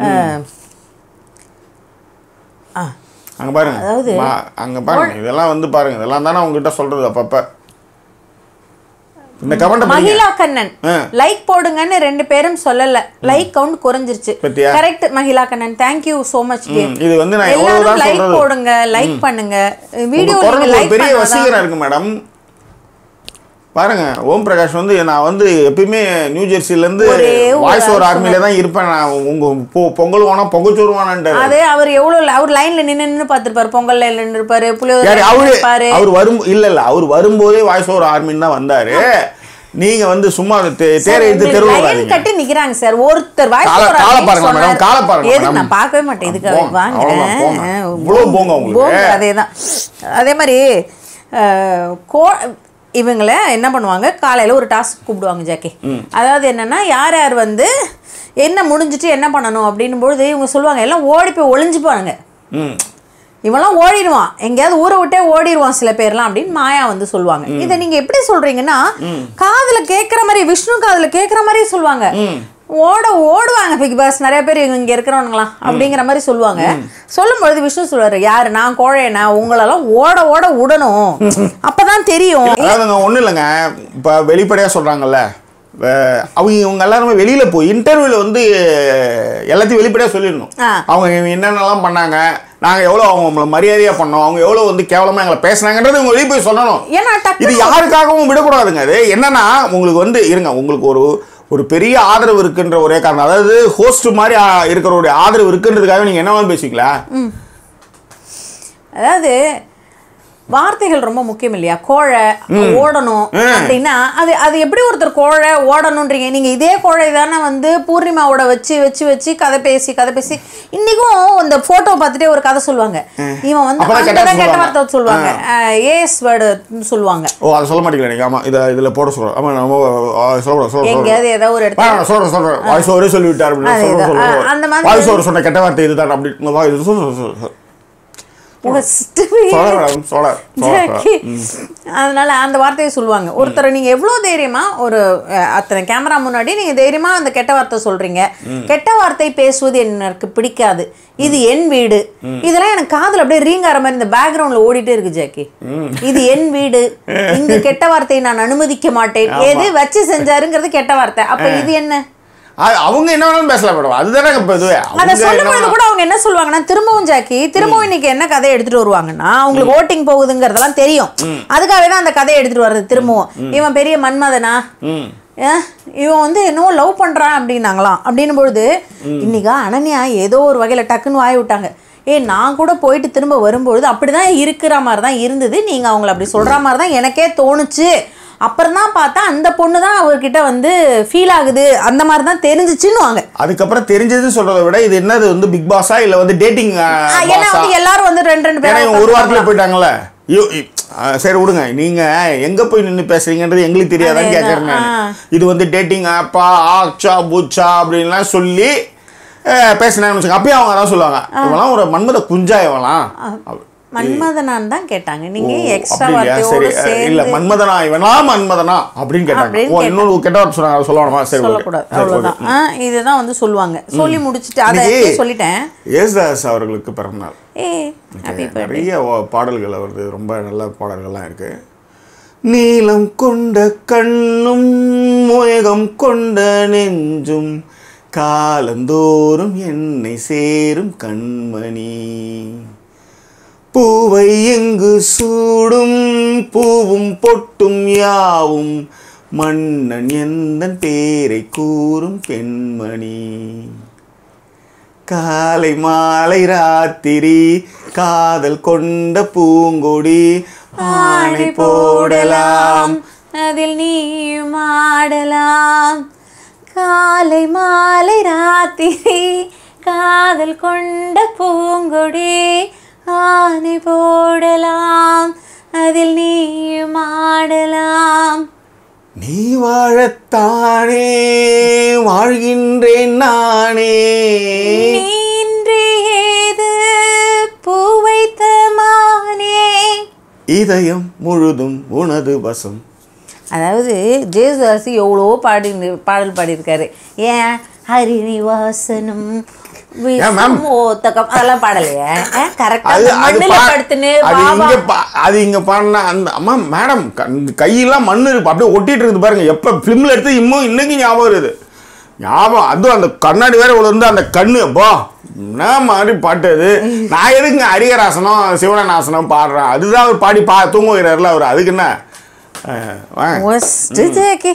ஆ, அங்க பாருங்க அதாவது- மா- அங்க பாருங்க இதெல்லாம் வந்து பாருங்க இதெல்லாம் தானே உங்ககிட்ட சொல்றது அப்பப்ப இந்த கமெண்ட் மகிழா கண்ணன் ஆ. லைக் போடுங்கன்னு ரெண்டு பேரும் சொல்லல லைக் கவுண்ட் குறைஞ்சிருச்சு பத்தியா? கரெக்ட் மகிழா கண்ணன் தேங்க்யூ சோ மச் இது வந்து நான் எல்லாரும் எவ்வளவுதான் லைக் சொல்றது போடுங்க லைக் பண்ணுங்க உங்க வீடியோ குரல் ஒரு லைக் பெரிய பண்ணாதான் வசீகரம் இருக்கு மேடம் பாருங்க ஓம் பிரகாஷ் வந்து நான் வந்து எப்பயுமே நியூ ஜெர்சில இருந்து ஒரே ஒரு வாய்ஸ் ஓவர் ஆள் ஆர்மில தான் இருப்பேன் நான் உங்க பொ- பொங்கல் வேணா பொங்கச்சோறு வேணான்ட்டு அது அவர் எவ்வளவு அவர் லைன்ல நின்னு நின்னு பாத்துருப்பாரு பொங்கல்ல நின்று இருப்பாரு யாரு புளியோதரை அவரு இருப்பாரு அவர் வரும் இல்ல இல்ல அவர் வரும்போதே வாய்ஸ் ஓவர் ஆர்மின்னு தான் வந்தாரு நீங்க வந்து சும்மா தே- தேரை எடுத்து தெருவில் லைன் வராதீங்க கட்டி நிக்கிறாங்க சார் ஒருத்தர் வாய்ஸ் காலை- ஓவர் காலை அப்படின்னு பாருங்க சொன்னாரு. மேடம், காலை பாருங்க எதுக்கு மேடம். நான் பார்க்கவே மாட்டேன் இதுக்கு போங்க, வாங்க அவ்வளவுதான், போங்க. ஆ, இவ்வளவு போங்க உங்களுக்கு. போங்க, அதேதான் அதே மாதிரி அஹ், கோ இவங்கள என்ன பண்ணுவாங்க காலையில ஒரு டாஸ்க் கூப்பிடுவாங்க ஜாக்கி அதாவது என்னன்னா யார் யார் வந்து என்ன முடிஞ்சிட்டு என்ன பண்ணணும் அப்படின்னும் பொழுது இவங்க சொல்லுவாங்க எல்லாம் ஓடி போய் ஒளிஞ்சுப்பானுங்க ம் இவன்லாம் ஓடிடுவான் எங்கேயாவது ஊரை விட்டே ஓடிடுவான் சில பேர்லாம் அப்படின்னு மாயா வந்து சொல்லுவாங்க இதை நீங்க எப்படி சொல்றீங்கன்னா காதுல கேட்குற மாதிரி விஷ்ணு காதுல கேட்குற மாதிரி சொல்லுவாங்க ஓட ஓடுவாங்க பிக் பாஸ் நிறைய பேர் இங்க இங்க இருக்கிறவனுங்களாம் அப்படிங்கிற மாதிரி சொல்லுவாங்க சொல்லும்பொழுது விஷ்ணு சொல்லுவாரு யாரு நான் கோழையனா உங்களெல்லாம் ஓட ஓட விடணும் அப்பதான் தெரியும் அதாவதுங்க ஒன்றும் இல்லைங்க இப்போ வெளிப்படையாக சொல்கிறாங்கல்ல அவங்க இவங்க எல்லாருமே வெளியில போய் இன்டர்வியூல வந்து எல்லாத்தையும் வெளிப்படையாக சொல்லிடணும் ஆ. அவங்க இவங்க என்னென்னலாம் பண்ணாங்க நாங்கள் எவ்வளோ அவங்க நம்மளை மரியாதையாக பண்ணோம் அவங்க எவ்வளோ வந்து கேவலமாக எங்களை பேசுனாங்கன்றது இவங்க வெளியே போய் சொல்லணும் ஏன்னா இது டக்கு யாருக்காகவும் விடக்கூடாதுங்க அது என்னன்னா உங்களுக்கு வந்து இருங்க உங்களுக்கு ஒரு ஒரு பெரிய ஆதரவு இருக்குன்ற ஒரே காரணம் அதாவது ஹோஸ்ட் மாதிரி ஆ, இருக்கிறவருடைய ஆதரவு இருக்குன்றதுக்காக நீங்க என்ன வேணும் பேசிக்கலாம் அதாவது வார்த்தைகள் ரொம்ப முக்கியம் இல்லையா கோழை ஓடணும் அப்படின்னா அது அது எப்படி ஒருத்தர் கோழை ஓடணுன்றீங்க நீங்க இதே கோழை தானே வந்து பூர்ணிமாவோட வச்சு வச்சு வச்சு கதை பேசி கதை பேசி இன்னைக்கும் இந்த போட்டோ பார்த்துட்டே ஒரு கதை சொல்லுவாங்க இவன் வந்து அப்பதான் கெட்ட அங்கதான் கெட்ட சொல்லுவாங்க. வார்த்தை சொல்லுவாங்க ஏஎஸ் வேர்டு சொல்லுவாங்க ஓ அதை சொல்ல மாட்டீங்களா நீங்க ஆமா இதை இதுல போட சொல்றோம் ஆமா நம்ம ஆ, சொல்றோம் சொல்றோம் எங்கேயாவது ஏதாவது ஒரு இடத்துல சொல்றேன் சொல்றேன் சொல்றேன் வாய்ஸ் ஓவரே சொல்லிவிட்டார் அப்படின்னு அதேதான். சொல்றேன் ஆ, அந்த சொல்றேன் மாதிரி வாய்ஸ் ஓவர் சொன்ன கெட்ட வார்த்தை இதுதான் அப்படி இந்த வா- இது சொல்லு, சொல்லு, சொல்லு. Worst. சோழர் மேடம் சோழர் சோழர் ஜாக்கி. அதனால அந்த வார்த்தையை சொல்லுவாங்க ஒருத்தரை நீங்க எவ்வளவு தைரியமா ஒரு அஹ், அத்தனை கேமரா முன்னாடி நீங்க தைரியமா அந்த கெட்ட வார்த்தை சொல்றீங்க கெட்ட வார்த்தை பேசுவது எனக்கு பிடிக்காது இது என் வீடு இதெல்லாம் எனக்கு காதுல அப்படியே ரீங்கார மாதிரி இந்த பேக்ரவுண்ட்ல ஓடிட்டே இருக்கு ஜாக்கி இது என் வீடு இங்கு கெட்ட வார்த்தையை நான் அனுமதிக்க மாட்டேன் எது வச்சு செஞ்சாருங்கிறது கெட்ட வார்த்தை அப்ப இது என்ன அது அவங்க என்ன வேணாலும் பேசலாம் மேடம் அதுதானே இப்போ இதுவே அதை அவங்க சொல்லும் என்ன பொழுது கூட அவங்க என்ன சொல்லுவாங்கன்னா திரும்பவும் ஜாக்கி திரும்பவும் இன்னைக்கு என்ன கதையை எடுத்துட்டு வருவாங்கன்னா அவங்களுக்கு ஓட்டிங் போகுதுங்கிறதெல்லாம் தெரியும் அதுக்காகவே தான் அந்த கதையை எடுத்துட்டு வர்றது திரும்பவும் இவன் பெரிய மன்மதனா ம் ஏன், இவன் வந்து என்னவோ லவ் பண்றான் அப்படின்னாங்களாம் அப்படின்னும் பொழுது இன்னைக்கா அனன்யா ஏதோ ஒரு வகையில டக்குன்னு வாய் விட்டாங்க ஏ நான் கூட போயிட்டு திரும்ப வரும்பொழுது அப்படிதான் இருக்கிற மாதிரி தான் இருந்தது நீங்க அவங்கள அப்படி சொல்ற மாதிரி தான் எனக்கே தோணுச்சு அப்புறம் தான் பார்த்தா அந்த பொண்ணு தான் அவர்கிட்ட வந்து ஃபீல் ஆகுது அந்த மாதிரி தான் தெரிஞ்சிச்சுன்னு வாங்க அதுக்கப்புறம் தெரிஞ்சதுன்னு சொல்றதை விட இது என்னது வந்து பிக் பாஸா இல்ல வந்து டேட்டிங் ஆ, ஏன்னா வந்து எல்லாரும் வந்து ரெண்டு ரெண்டு ஏன்னா பேரும் இவங்க ஒரு வாரத்துல போயிட்டாங்கல்ல ஐயோ, இ- ஆ, சரி விடுங்க நீங்க எங்க போய் நின்னு பேசுறீங்கன்றது எங்களுக்கு தெரியாதான்னு அதேதான், கேட்கறேன் நான் ஆ. இது வந்து டேட்டிங் ஆப்பா ஆச்சா பூச்சா அப்படின்லாம் சொல்லி பேசினாங்கன்னு வச்சுக்கோங்க அப்பயும் அவங்க அதான் சொல்லுவாங்க இவெல்லாம் ஒரு மன்மத குஞ்சா இவெல்லாம் அப்ப- மன்மதனான் தான் கேட்டாங்க நீங்க ஓ, எக்ஸ்ட்ரா அப்படி இல்லையா? வார்த்தையோட சரி அஹ், இல்ல சேர்ந்து மன்மதனா இவனா மன்மதனா அப்படின்னு கேட்டாங்க அப்படின்னு ஓ இன்னொரு கெட்ட வார்த்தை சொன்னாங்க அதை சொல்லணுமா சரி okay. சொல்லக்கூடாது சரி, okay. அவ்வளவுதான் ஆ, இதுதான் வந்து சொல்லுவாங்க சொல்லி முடிச்சுட்டு அதை இன்னைக்கு அப்படியே சொல்லிட்டேன் யேசுதாஸ் அவர்களுக்கு பிறந்தநாள் ஏ ஹாப்பி பர்த்டே நிறைய வா- பாடல்கள் அவரது ரொம்ப நல்ல பாடல்கள்லாம் இருக்கு நீலம் கொண்ட கண்ணும் முயகம் கொண்ட நெஞ்சும் காலந்தோறும் என்னை சேரும் கண்மணி பூவை எங்கு சூடும் பூவும் பொட்டும் யாவும் மன்னன் எந்தன் பேரை கூறும் பெண்மணி காலை மாலை ராத்திரி காதல் கொண்ட பூங்கொடி ஆணை போடலாம் அதில் நீயும் ஆடலாம் காலை மாலை ராத்திரி காதல் கொண்ட பூங்கொடி ஆணை போடலாம் அதில் நீயும் ஆடலாம் நீ வாழத்தானே வாழ்கின்றேன் நானே நீ இன்றி ஏது பூ வைத்த மானே இதயம் முழுதும் உனது வசம் அதாவது ஜேசுதாஸ் எவ்வளோ பாடி பாடல் பாடியிருக்காரு ஏன் ஹரிநிவாசனம் ஏன் ma'am? ஓத்தகம் அதெல்லாம் பாடலையே அது கரெக்டாக அது மண்ணில் பா- படுத்துன்னு அது பாபா இங்க பா- அது இங்க பாடின அந்த அம்மா மேடம் கையெல்லாம் மண்ணு இருக்கு அப்படியே ஒட்டிட்டு இருக்குது பாருங்க எப்ப பிலிம்ல எடுத்து இன்னும் இன்னைக்கு ஞாபகம் இருக்குது ஞாபகம் அதுவும் அந்த கண்ணாடி வேற இருந்து அந்த கண்ணு அப்பா என்ன மாதிரி பாட்டு அது நான் எதுக்குங்க அரியராசனம் சிவனநாசனம் பாடுறேன் அதுதான் அவர் பாடி பா தூங்க வைக்கிறாருல அவர் அதுக்கு என்ன அஹ், வாங்க ஒஸ்ட்டு ஜேக்கி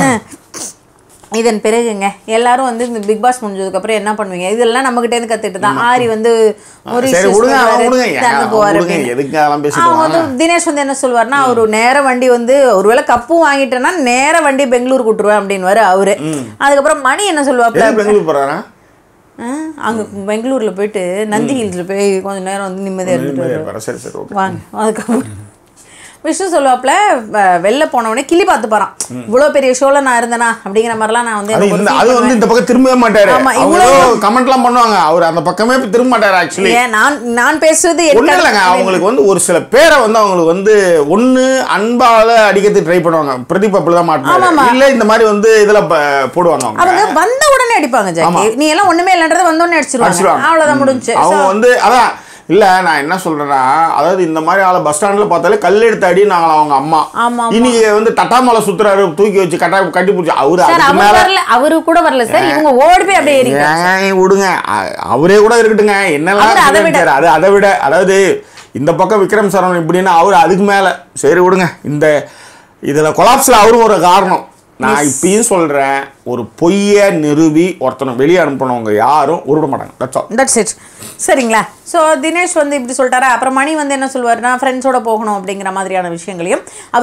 இதன் பிறகுங்க எல்லாரும் வந்து இந்த பிக் பாஸ் முடிஞ்சதுக்கு அப்புறம் என்ன பண்ணுவீங்க இதெல்லாம் நம்ம கிட்ட இருந்து கத்துட்டு தான் ஆரி வந்து ஒரு சரி issues விடுங்க அவன் வருவாரு, விடுங்க ஏன் தந்து அவன் போவாரு விடுங்க அப்படின்னு. எதுக்கு அதெல்லாம் பேசிட்டு அவங்க வாங்க வந்து தினேஷ் வந்து என்ன சொல்வார்னா அவரு நேர வண்டி வந்து ஒருவேளை கப்பும் வாங்கிட்டேன்னா நேர வண்டி பெங்களூர் கூட்டுருவேன் அப்படின்னு அவரு அதுக்கப்புறம் மணி என்ன சொல்லுவாப்ல எதுக்கு பெங்களூர் போறாரா ஆ, அங்க பெங்களூர்ல போயிட்டு நந்தி ஹில்ஸ்ல போய் கொஞ்ச நேரம் வந்து நிம்மதியா இருந்துட்டு வருவாரு. போறா சரி சரி ஓகே வாங்க அதுக்கப்புறம் விஷ்ணு சொல்லுவாப்ல வ- வெளில போனவொடனே கிளி பார்த்து போறான் இவ்வளவு பெரிய ஷோல நான் இருந்தேனா அப்படிங்கிற மாதிரிலாம் நான் வந்து அது எனக்கு ஒரு இந்த feel அது வந்து பண்ணுவேன். இந்த பக்கம் திரும்பவே மாட்டாரு ஆமா, அவங்க இவ்வளவு- கமெண்ட்லாம் பண்ணுவாங்க அவர் அந்த பக்கமே இப்ப திரும்ப மாட்டாரு ஆக்சுவலி ஏன் நான் நான் பேசுவது என் ஒண்ணும் இல்லைங்க கருத்து. அவங்களுக்கு வந்து ஒரு சில பேரை வந்து அவங்களுக்கு வந்து ஒண்ணு அன்பால அடிக்கிறதுக்கு ட்ரை பண்ணுவாங்க பிரதீப் அப்படிதான் மாட்டினாரு ஆமாமா. இல்ல இந்த மாதிரி வந்து இதுல ப- போடுவாங்க அவங்க அவங்க வந்த உடனே அடிப்பாங்க ஜாக்கி நீ எல்லாம் ஒண்ணுமே இல்லைன்றது வந்த உடனே அடிச்சிருவாங்க அடிச்சிருவாங்க. அவ்வளவுதான் முடிஞ்சு அவங்க வந்து அதான் இல்ல நான் என்ன சொல்றேன்னா அதாவது இந்த மாதிரி ஆளை பஸ் ஸ்டாண்ட்ல பார்த்தாலே கல் எடுத்து அடி நாங்கள அவங்க அம்மா ஆமா, ஆமா. இன்னைக்கு வந்து தட்டாமலை சுத்துறாரு தூக்கி வச்சு கட்டா கட்டி பிடிச்சி அவரு சார் அதுக்கு அவர் மேல வரல அவரு கூட வரல சார் இவங்க ஓடி போய் அப்படியே ஏறி ஏன் விடுங்க அ- அவரே கூட இருக்கட்டுங்க என்னெல்லாம் அவரு அதை விட. சொல்லியிருக்காரு. அது அதை விட அதாவது இந்த பக்கம் விக்ரம் சரவணன் இப்படின்னா அவர் அதுக்கு மேல சரி விடுங்க இந்த இதுல கொலாப்ஸ்ல அவரும் ஒரு காரணம் நான் இப்பயும் சொல்றேன் ஒரு பொய்ய நிறுவி ஒருத்தனை வெளியே அனுப்பினவங்க யாரும் உருட மாட்டாங்க தட்ஸ் ஆல் தட்ஸ் இட் சரிங்களா ஸோ தினேஷ் வந்து இப்படி சொல்லிட்டாரா அப்புறம் மணி வந்து என்ன சொல்லுவாருன்னா ஃப்ரெண்ட்ஸோட போகணும் அப்படிங்கிற மாதிரியான விஷயங்களையும் அவருக்கு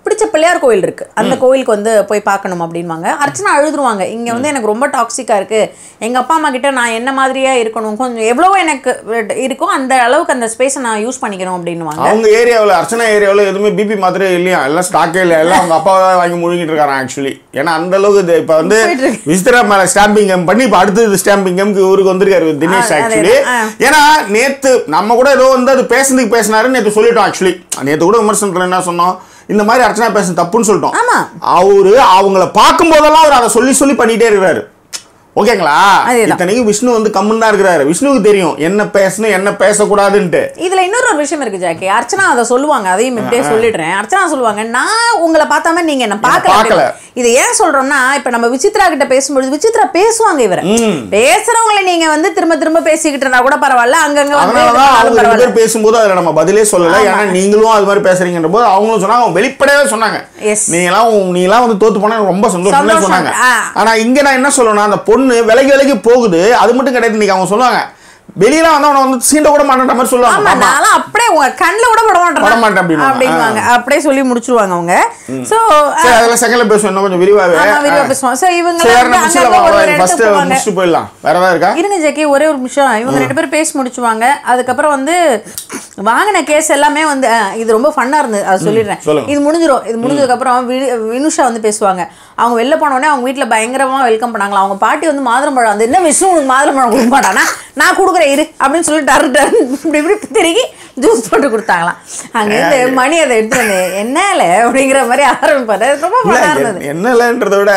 பிடிச்ச பிள்ளையார் கோயில் இருக்கு அந்த கோயிலுக்கு வந்து போய் பார்க்கணும் அப்படின்வாங்க அர்ச்சனா அழுதுருவாங்க இங்க வந்து எனக்கு ரொம்ப டாக்ஸிக்கா இருக்கு எங்க அப்பா அம்மா கிட்ட நான் என்ன மாதிரியா இருக்கணும் கொஞ்சம் எவ்வளவோ எனக்கு இருக்கோ அந்த அளவுக்கு அந்த ஸ்பேஸை நான் யூஸ் பண்ணிக்கணும் அப்படின்னுவாங்க அவங்க ஏரியாவில் அர்ச்சனா ஏரியாவில் எதுவுமே பிபி மாத்திரை இல்லையா எல்லாம் ஸ்டாக்கே இல்லை எல்லாம் அவங்க அப்பாவை வாங்கி முழுங்கிட்டு இருக்காங்க ஆக்சுவலி ஏன்னா அந்த அளவுக்கு இது இப்போ வந்து போயிட்டு இருக்கு. விசித்ரா மேல ஸ்டாம்பிங் கம் பண்ணி இப்போ அடுத்தது ஸ்டாம்பிங் கம்க்கு ஊருக்கு வந்திருக்காரு தினேஷ் ஆ, அதே ஆக்சுவலி தான். ஆ. ஏன்னா நேத்து நம்ம கூட ஏதோ வந்து அது பேசுனதுக்கு பேசினாருன்னு நேத்து சொல்லிட்டோம் ஆக்சுவலி நேத்து கூட விமர்சனத்துல என்ன சொன்னோம் இந்த மாதிரி அர்ச்சனா பேச தப்புன்னு சொல்லிட்டோம் ஆமா. அவரு அவங்கள பார்க்கும் போதெல்லாம் அவர் அதை சொல்லி சொல்லி பண்ணிட்டே இருக்கிறாரு ஓகேங்களா அதேதான். இத்தனைக்கு விஷ்ணு வந்து கம்முன்னு தான் இருக்கிறாரு விஷ்ணுவுக்கு தெரியும் என்ன பேசணும் என்ன பேசக்கூடாதுன்ட்டு இதுல இன்னொரு ஒரு விஷயம் இருக்கு ஜாக்கி அர்ச்சனா அதை சொல்லுவாங்க அதையும் இப்படியே சொல்லிடுறேன் அர்ச்சனா சொல்லுவாங்க நான் உங்களை பார்த்த மாதிரி நீங்க என்ன பார்க்கல பார்க்கல. அப்படின்னு. இது ஏன் சொல்றோம்னா இப்ப நம்ம விசித்ரா கிட்ட பேசும்பொழுது விசித்ரா பேசுவாங்க இவரை பேசுறவங்கள நீங்க வந்து திரும்ப திரும்ப பேசிக்கிட்டு இருந்தா கூட பரவாயில்ல அங்கங்க வந்து அதனாலதான் அவங்க இருந்தாலும் ரெண்டு பரவாயில்ல பேர் பேசும்போது அதுல நம்ம பதிலே சொல்லல ஏன்னா நீங்களும் அது மாதிரி பேசுறீங்கன்ற போது அவங்களும் சொன்னாங்க அவங்க வெளிப்படையாவே சொன்னாங்க Yes. நீங்களாம் நீங்களாம் வந்து தோத்து போனா எனக்கு ரொம்ப சந்தோஷம்னு சந்தோஷம். சொன்னாங்க ஆ. ஆனா இங்க நான் என்ன சொல்லணும்னா அந்த பொண்ணு விலகி விலகி போகுது அது மட்டும் கிடையாது இன்னைக்கு அவங்க சொல்லுவாங்க வெளியில வந்து அவனை வந்து சீண்ட கூட மாட்டேன்ற மாதிரி சொல்லுவாங்க ஆமா பாப்பா. நான்லாம் அப்படியே உங்க கண்ணுல கூட பட மாட்டேன் பட மாட்டேன் அப்படின்னுவாங்க. அப்படின்வாங்க அப்படியே சொல்லி முடிச்சிருவாங்க அவங்க சோ சரி அதெல்லாம் செகண்ட்ல பேசுவோம் இன்னும் கொஞ்சம் விரிவாவே ஆமா விரிவா பேசுவோம் சோ இவங்க சரி வந்து நம்ம அங்கங்க ஒரு ஒரு ஃபர்ஸ்ட் இடத்துக்கு போவாங்க முடிச்சுட்டு போயிடலாம் வேற ஏதாவது இருக்கா இருங்க ஜெக்கி ஒரே ஒரு நிமிஷம் இவங்க ரெண்டு பேரும் பேசி முடிச்சுவாங்க அதுக்கப்புறம் வந்து வாங்கின கேஸ் எல்லாமே வந்து அஹ், இது ரொம்ப ஃபன்னா இருந்தது அதை சொல்லிடுறேன் சொல்லுங்க. இது முடிஞ்சிரும் இது முடிஞ்சதுக்கு அப்புறம் வி- வினுஷா வந்து பேசுவாங்க அவங்க வெளில போன உடனே அவங்க வீட்ல பயங்கரமா வெல்கம் பண்ணாங்களா அவங்க பாட்டி வந்து மாதுளம்பழம் வந்து என்ன விஷ்ணு உனக்கு மாதுளம்பழம் கொடுக்க மாட்டானா நான் கொடுக்குறேன் இரு அப்படின்னு சொல்லி டரு டரு இப்படி இப்படி திருகி ஜூஸ் போட்டு கொடுத்தாங்களாம் அங்கேருந்து மணி அதை எடுத்துட்டு வந்து என்னல அப்படிங்கிற மாதிரி ஆரம்பிப்பாரு அது ரொம்ப இல்ல, ஃபன்னா என்- இருந்தது என்ன இல்லைன்றத விட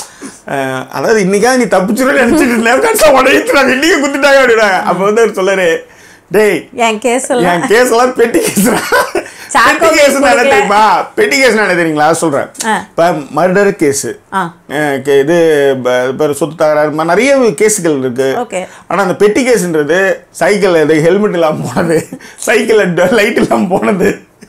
அஹ், அதாவது இன்னைக்காவது நீ தப்பிச்சிருன்னு நினைச்சிட்டு இருந்தேன் கடைசியா உன்னை இழுத்துட்டாங்க, இன்னைக்கு குத்திட்டாங்க அப்படின்னாங்க அப்ப வந்து அவர் சொல்லாரு டேய் என் கேஸ் எல்லாம் என் கேஸ் எல்லாம் பெட்டி கேஸ் சாக்கோ பெட்டி case கேஸ் என்ன கொடுக்கல. தெரியுமா பெட்டி கேஸ் என்ன தெரியுங்களா சொல்றேன் ஆ. இப்ப மர்டர் கேஸ் ஆ இது ப- இப்ப சொத்து தகராறு மாதிரி நிறைய கேஸுகள் இருக்கு Okay. ஆனா அந்த பெட்டி கேஸ்ன்றது சைக்கிள் இது ஹெல்மெட் இல்லாம போனது சைக்கிள் லைட் இல்லாம போனது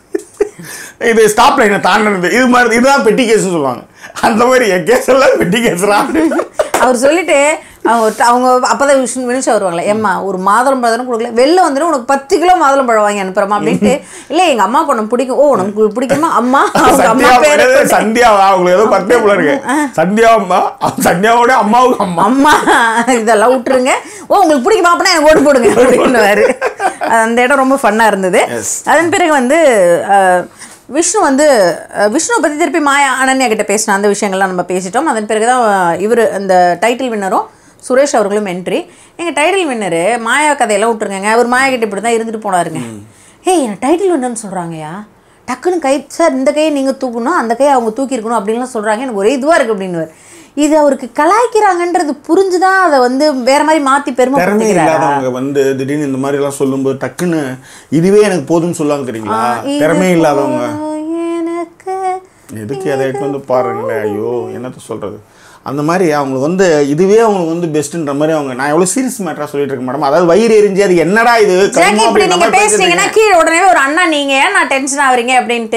இது ஸ்டாப் லைனை தாண்டினது இது மாதிரி இதுதான் பெட்டி கேஸ்னு சொல்லுவாங்க அந்த மாதிரி என் கேஸ் எல்லாம் பெட்டி கேஸ்ரா அவர் சொல்லிட்டு அவங்க ஒரு- அவங்க அப்பதான் விஷ் வினுஷா வருவாங்களே ஏம்மா ஒரு மாதுளம் பழம் கொடுக்கல வெளில வந்துட்டு உனக்கு பத்து கிலோ மாதுளம் பழம் வாங்கி அனுப்புறமா அப்படின்ட்டு இல்ல எங்க அம்மாவுக்கு உனக்கு பிடிக்கும் ஓ உனக்கு பிடிக்குமா அம்மா அவங்க அம்மா சந்தியா பேரு பேரு சந்தியா அவங்களுக்கு ஏதோ பர்த்டே போல இருக்கு சந்தியா அம்மா சந்தியாவோட அம்மாவுக்கு அம்மா அம்மா இதெல்லாம் விட்டுருங்க ஓ உங்களுக்கு பிடிக்குமா அப்படின்னா எனக்கு ஓட்டு போடுங்க அப்படின்னுவாரு அந்த இடம் ரொம்ப ஃபன்னா இருந்தது Yes. அதன் பிறகு வந்து அஹ், விஷ்ணு வந்து அஹ், விஷ்ணுவை பற்றி திருப்பி மாயா அனன்யா கிட்ட பேசின அந்த விஷயங்கள்லாம் நம்ம பேசிட்டோம் அதன் பிறகு தான் இவர் அந்த டைட்டில் வின்னரும் சுரேஷ் அவர்களும் என்ட்ரி எங்கள் டைட்டில் வின்னரு மாயா கதையெல்லாம் விட்டுருங்க அவர் மாயா கிட்ட இப்படி தான் இருந்துட்டு போனாருங்க ஏய் என்ன டைட்டில் வின்னர்னு சொல்கிறாங்கய்யா டக்குன்னு கை சார் இந்த கையை நீங்கள் தூக்கணும் அந்த கையை அவங்க தூக்கியிருக்கணும் அப்படின்லாம் சொல்கிறாங்க எனக்கு ஒரே இதுவாக இருக்குது அப்படின்னு இது அவருக்கு கலாய்க்கிறாங்கன்றது புரிஞ்சுதான் அதை வந்து வேற மாதிரி மாற்றி திறமை பெருமைப்படுத்திக்கிறாரா இல்லாதவங்க வந்து திடீர்னு இந்த மாதிரி எல்லாம் சொல்லும்போது டக்குன்னு இதுவே எனக்கு போதும்னு சொல்லுவாங்க தெரியுங்களா இது திறமை இல்லாதவங்க எனக்கு எதுக்கு அதை எடுத்து வந்து பாருங்களேன் ஐயோ என்னத்த சொல்றது அந்த மாதிரி அவங்களுக்கு வந்து இதுவே அவங்களுக்கு வந்து பெஸ்ட்ன்ற மாதிரி அவங்க நான் எவ்வளவு சீரியஸ் மேட்டரா சொல்லிட்டு இருக்க மேடம் அதாவது வயிறு எரிஞ்சு அது என்னடா இது ஜாக்கி கர்மம் இப்படி அப்படின்ற நீங்க மாதிரி பேசுனீங்கன்னா பேசிட்டு கீழே உடனே ஒரு அண்ணா நீங்க ஏன் நான் டென்ஷன் ஆவறீங்க அப்படின்ட்டு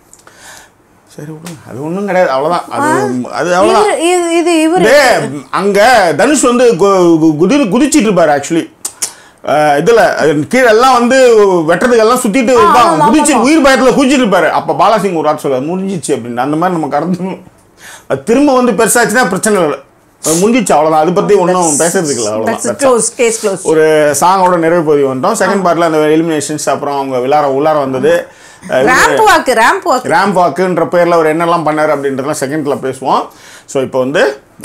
சரி விடுங்க அது ஒண்ணும் கிடையாது அவ்வளவுதான் அது அது அவ்வளவுதான் இவரு- இது இது இவரு டேய், அங்க தனுஷ் வந்து கு- கு- குதி குதிச்சிட்டு இருப்பாரு ஆக்சுவலி இதுல அஹ், கீழே எல்லாம் வந்து வெட்டுறதுக்கு எல்லாம் சுத்திட்டு இருப்பான். ஆமா, குதிச்சு ஆமா. உயிர் பயத்துல குதிச்சிட்டு இருப்பாரு அப்ப பாலாசிங் ஒரு வார்த்தை சொல்லுவார் முடிஞ்சிச்சு அப்படின்னு அந்த மாதிரி நம்ம கடந்துடணும் அது திரும்ப வந்து பெருசாச்சுன்னா பிரச்சனை இல்லை அது முடிஞ்சிச்சு அவ்வளவுதான் அதை பத்தி ஒன்றும் பேசுறதுக்கு இல்லை அவ்வளவுதான் க்ளோஸ் கேஸ் க்ளோஸ் ஒரு சாங்கோட நிறைவு பகுதி வந்துட்டோம் செகண்ட் பார்ட்ல அந்த எலிமினேஷன்ஸ் அப்புறம் அவங்க விளாட உள்ளார வந்தது ரேம்ப் வாக்கு ரேம்ப் வாக்கு ரேம்ப் வாக்குன்ற பேர்ல அவர் என்னெல்லாம் பண்ணாரு அப்படின்றதெல்லாம் செகண்ட்ல பேசுவோம் ஸோ இப்போ வந்து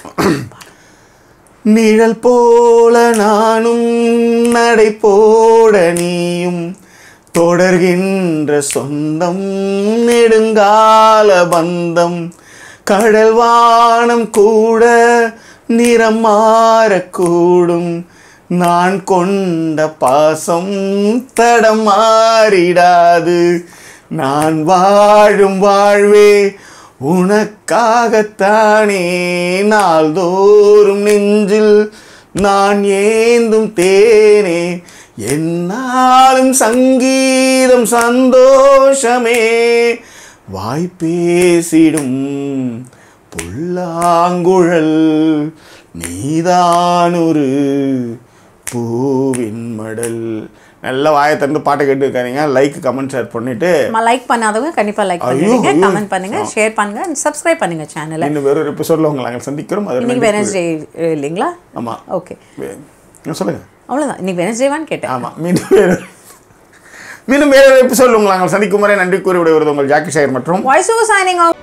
நிழல் போல நானும் நடை போட நீயும் தொடர்கின்ற சொந்தம் நெடுங்கால பந்தம் கடல் வானம் கூட நிறம் மாறக்கூடும் நான் கொண்ட பாசம் தடம் மாறிடாது நான் வாழும் வாழ்வே உனக்காகத்தானே நாள்தோறும் நெஞ்சில் நான் ஏந்தும் தேனே என்னாலும் சங்கீதம் சந்தோஷமே வாய் பேசிடும் புல்லாங்குழல் நீதான் ஒரு பூவின் மடல் நல்லா வாயை திறந்து பாட்டை கேட்டு இருக்காதீங்க லைக் கமெண்ட் ஷேர் பண்ணிட்டு லைக் பண்ணாதவங்க கண்டிப்பா லைக் பண்ணுங்க கமெண்ட் பண்ணுங்க ஷேர் பண்ணுங்க சப்ஸ்கிரைப் பண்ணுங்க சேனலை இன்னும் வேறொரு எபிசோடில் உங்களை நாங்கள் சந்திக்கிறோம் அது இன்னைக்கு வெனஸ்டே இல்லைங்களா ஆமாம் ஓகே சொல்லுங்கள் அவ்வளவுதான் இன்னைக்கு வெனஸ்டேவான்னு கேட்டேன் ஆமாம் மீண்டும் வேறு மீண்டும் வேறு எபிசோடில் உங்களை நாங்கள் சந்திக்கும் வரை நன்றி கூறி விடுவது உங்கள் ஜாக்கி ஷாயர் மற்றும் வாய்ஸ் ஓவர் சைனிங்